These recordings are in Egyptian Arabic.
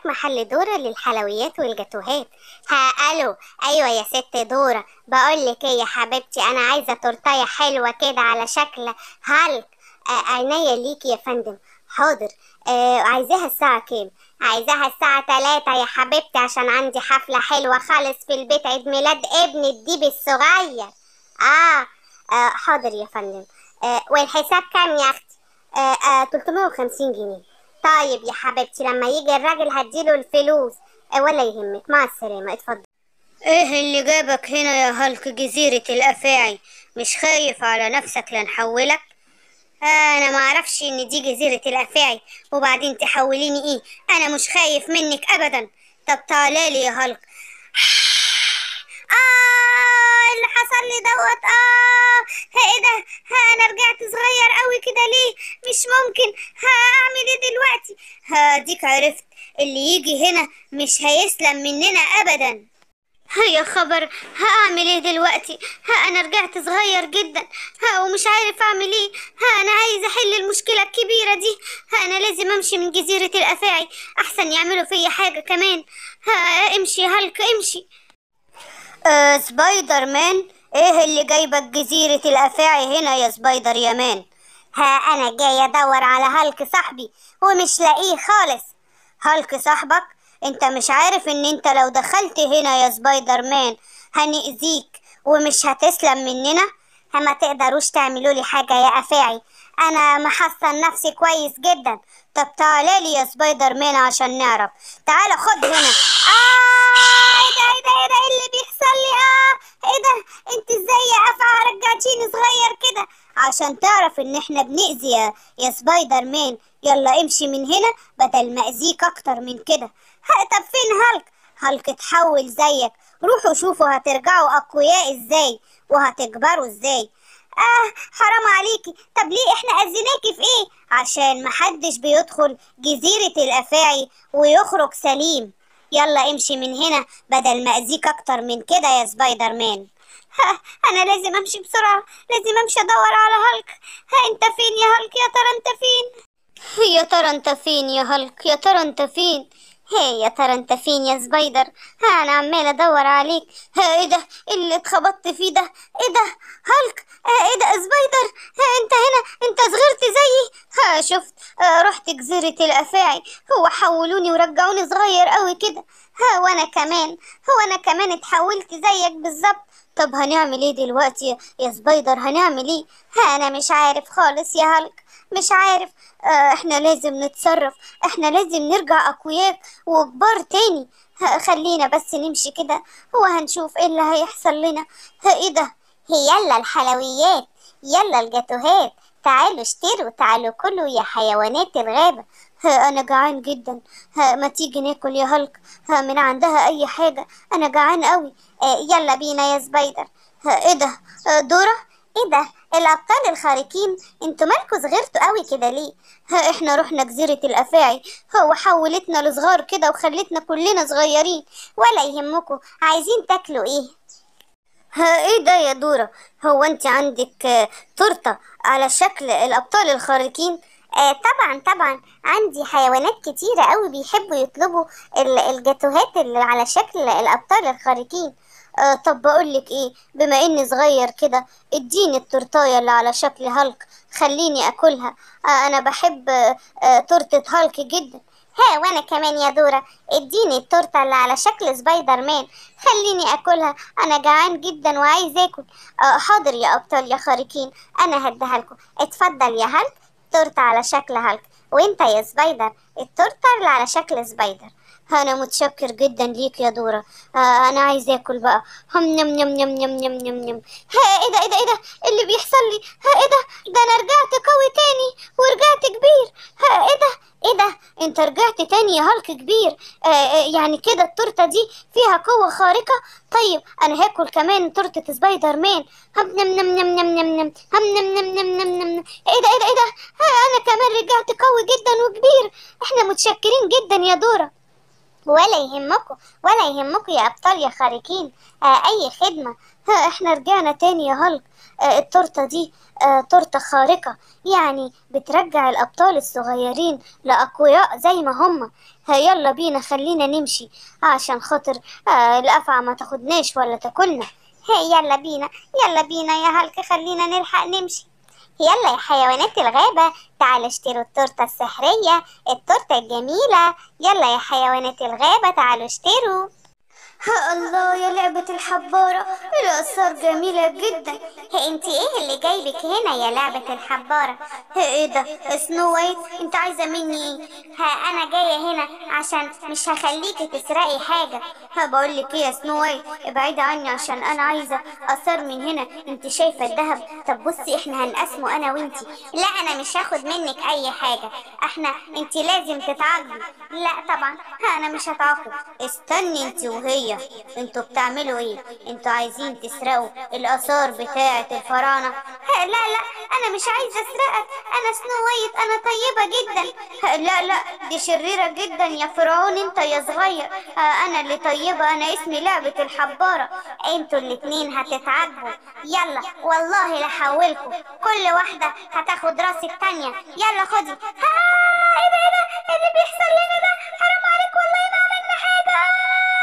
محل دورة للحلويات والجاتوهات ها الو ايوه يا ست دورة بقولك ايه يا حبيبتي انا عايزة تورتاية حلوة كده على شكل هالك آه، عينيا ليكي يا فندم حاضر آه عايزاها الساعة كام عايزاها الساعة تلاتة يا حبيبتي عشان عندي حفلة حلوة خالص في البيت عيد ميلاد ابن الديب الصغير آه, آه حاضر يا فندم آه والحساب كام يا اختي آه آه 350 جنيه طيب يا حبيبتي لما يجي الراجل هديله الفلوس آه ولا يهمك مع السلامة اتفضل ايه اللي جابك هنا يا هالك جزيرة الافاعي مش خايف على نفسك لنحولك انا ما اعرفش ان دي جزيرة الافاعي وبعدين تحوليني ايه انا مش خايف منك ابدا طب تعالالي يا هالك اه اللي حصل لي دوت اه ها ايه ده ها انا رجعت صغير قوي كده ليه مش ممكن هعمل ايه دلوقتي هاديك عرفت اللي يجي هنا مش هيسلم مننا ابدا ها يا خبر هعمل ايه دلوقتي ها انا رجعت صغير جدا ها ومش عارف اعمل ايه ها انا عايز احل المشكله الكبيره دي ها انا لازم امشي من جزيره الافاعي احسن يعملوا فيا حاجه كمان ها امشي يا هالك امشي آه سبايدر مان ايه اللي جايبك جزيره الافاعي هنا يا سبايدر يا مان ها انا جاي ادور على هالك صاحبي ومش لاقيه خالص هالك صاحبك انت مش عارف ان انت لو دخلت هنا يا سبايدر مان هنأذيك ومش هتسلم مننا ما تقدروش تعملوا لي حاجة يا أفاعي أنا محصن نفسي كويس جدا طب تعالى لي يا سبايدر مان عشان نعرف تعالى خد هنا آه إيه ده إيه ده إيه ده إيه اللي بيحصل لي آه إيه ده أنت إزاي يا أفعى رجعتيني صغير كده عشان تعرف ان احنا بنأذي يا, يا سبايدر مان يلا امشي من هنا بدل ما اذيك اكتر من كده طب فين هالك هالك اتحول زيك روحوا شوفوا هترجعوا اقوياء ازاي وهتكبروا ازاي اه حرام عليكي طب ليه احنا اذيناكي في ايه عشان محدش بيدخل جزيرة الافاعي ويخرج سليم يلا امشي من هنا بدل ما اذيك اكتر من كده يا سبايدر مان ها انا لازم امشي بسرعة لازم امشي ادور على هالك ها انت فين يا هالك يا ترى انت فين يا ترى انت فين يا هالك يا ترى انت فين هي يا ترى انت فين يا سبايدر ها انا عمالة ادور عليك ها ايه ده اللي اتخبطت فيه ده ايه ده هالك اه ايه ده سبايدر ها انت هنا انت صغرت زيي ها شفت اه رحت جزيرة الافاعي هو حولوني ورجعوني صغير قوي كده ها وانا كمان هو انا كمان اتحولت زيك بالظبط طب هنعمل ايه دلوقتي يا سبايدر هنعمل ايه ها انا مش عارف خالص يا هالك مش عارف اه احنا لازم نتصرف احنا لازم نرجع اقوياء وكبار تاني خلينا بس نمشي كده وهنشوف ايه اللي هيحصل لنا ها ايه ده يلا الحلويات يلا الجاتوهات تعالوا اشتروا تعالوا كلوا يا حيوانات الغابة ها انا جعان جدا ها ما تيجي ناكل يا هالك ها من عندها اي حاجة انا جعان قوي اه يلا بينا يا سبايدر ها ايه ده اه دورة ايه ده الابطال الخارقين انتوا مالكوا صغرتوا قوي كده ليه ها احنا رحنا جزيرة الافاعي هو حولتنا لصغار كده وخلتنا كلنا صغيرين ولا يهمكوا عايزين تاكلوا ايه ها ايه ده يا دورة هو انت عندك آه تورتة على شكل الابطال الخارقين آه طبعا طبعا عندي حيوانات كتيرة قوي بيحبوا يطلبوا الجاتوهات اللي على شكل الابطال الخارقين آه طب بقولك ايه بما اني صغير كده اديني التورتاية اللي على شكل هالك خليني اكلها آه انا بحب آه تورتة هالك جدا ها وانا كمان يا دورة اديني التورتة اللي على شكل سبايدر مان خليني اكلها انا جعان جدا وعايز اكل آه حاضر يا ابطال يا خارقين انا هديها لكم اتفضل يا هالك تورتة على شكل هالك وانت يا سبايدر التورتة اللي على شكل سبايدر انا متشكر جدا ليك يا دورة آه انا عايز اكل بقى هم نم نم نم نم نم نم نم ها ايه ده ايه ده ايه ده اللي بيحصل لي ها ايه ده ده انا رجعت قوي تاني ورجعت كبير ها ايه ده ايه ده انت رجعت تاني يا هالك كبير آه آه يعني كده التورته دي فيها قوه خارقه طيب انا هاكل كمان تورته سبايدر مان هم نم نم نم نم نم نم هم نم نم نم نم نم ايه ده ايه ده ايه ده ها انا كمان رجعت قوي جدا وكبير احنا متشكرين جدا يا دورة ولا يهمكم ولا يهمكم يا ابطال يا خارقين آه اي خدمه ها احنا رجعنا تاني يا هالك آه التورته دي آه تورته خارقه يعني بترجع الابطال الصغيرين لاقوياء زي ما هم ها يلا بينا خلينا نمشي عشان خاطر آه الافعى ما تاخدناش ولا تاكلنا هي يلا بينا يلا بينا يا هالك خلينا نلحق نمشي يلا يا حيوانات الغابة تعالوا اشتروا التورتة السحرية التورتة الجميلة يلا يا حيوانات الغابة تعالوا اشتروا ها الله يا لعبة الحبارة الآثار جميلة جدا هي انت ايه اللي جايبك هنا يا لعبة الحبارة ها ايه ده سنو وايت انت عايزة مني ايه ها انا جاية هنا عشان مش هخليكي تسرقي حاجة ها بقول لك ايه يا سنو وايت ابعدي عني عشان انا عايزة آثار من هنا انت شايفة الذهب طب بصي احنا هنقسمه انا وانتي لا انا مش هاخد منك اي حاجة احنا انت لازم تتعاقبي لا طبعا ها انا مش هتعاقب استني انت وهي انتوا بتعملوا ايه انتوا عايزين تسرقوا الاثار بتاعه الفراعنه ها لا لا انا مش عايزه اسرقك انا سنو وايت انا طيبه جدا ها لا لا دي شريره جدا يا فرعون انت يا صغير ها انا اللي طيبه انا اسمي لعبه الحباره انتوا الاتنين هتتعاقبوا يلا والله لحولكم كل واحده هتاخد راس التانية يلا خدي ها ايه ده ايه ده ايه اللي بيحصل لنا ده حرام عليك والله ما عملنا حاجه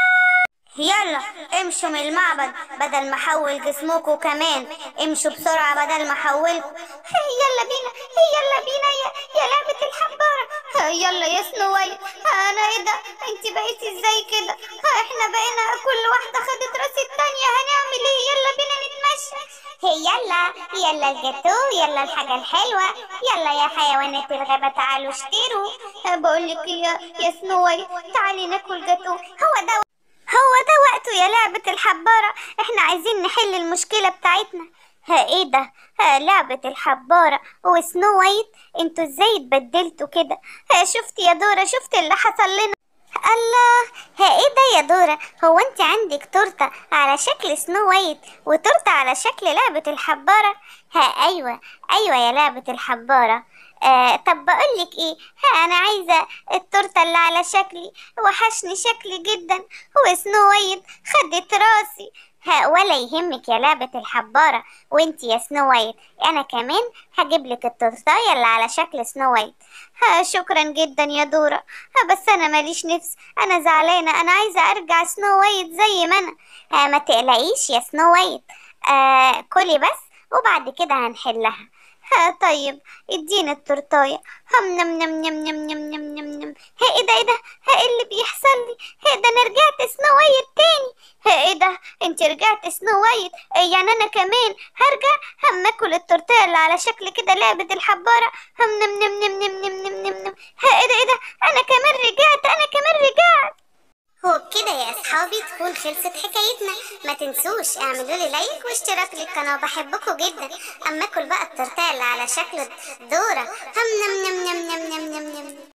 يلا امشوا من المعبد بدل ما احول جسمكم كمان امشوا بسرعة بدل ما احولكم يلا بينا يلا بينا يا, يا لعبة الحبارة يلا يا سنو وايت انا ايه ده انت بقيتي ازاي كده احنا بقينا كل واحدة خدت راس التانية هنعمل ايه يلا بينا نتمشى يلا يلا الجاتو يلا الحاجة الحلوة يلا يا حيوانات الغابة تعالوا اشتروا بقول لك يا يا سنو وايت تعالي ناكل جاتو هو ده هو ده وقته يا لعبة الحبارة احنا عايزين نحل المشكلة بتاعتنا ها ايه ده ها لعبة الحبارة وسنو وايت انتوا ازاي اتبدلتوا كده ها شفتي يا دورة شفتي اللي حصل لنا الله ها ايه ده يا دورة هو انت عندك تورتة على شكل سنو وايت وتورتة على شكل لعبة الحبارة ها ايوه ايوه يا لعبة الحبارة آه طب بقولك ايه ها انا عايزة التورتة اللي على شكلي وحشني شكلي جدا وسنو وايت خدت راسي ها ولا يهمك يا لعبة الحبارة وانتي يا سنو وايت انا كمان هجيب لك التورتاية اللي على شكل سنو وايت ها شكرا جدا يا دورة ها بس انا ماليش نفس انا زعلانة انا عايزة ارجع سنو وايت زي ما انا آه ما تقلقيش يا سنو وايت آه كلي بس وبعد كده هنحلها ها طيب ادينا التورتاية هم نم نم نم نم نم نم نم نم ها ايه ده ايه ده ها ايه اللي بيحصل لي ها ده انا رجعت سنو وايت تاني ها ايه ده انت رجعت سنو وايت إيه يعني انا كمان هرجع هم اكل التورتاية اللي على شكل كده لعبة الحبارة هم نم نم نم نم نم نم نم نم ها ايه ده ايه ده انا كمان رجعت انا كمان رجعت وبكده يا اصحابي تكون خلصت حكايتنا ما تنسوش اعملوا لي لايك واشتراك للقناه بحبكم جدا اما اكل بقى التورتيه اللي على شكل دورة هم نم نم نم نم نم نم, نم.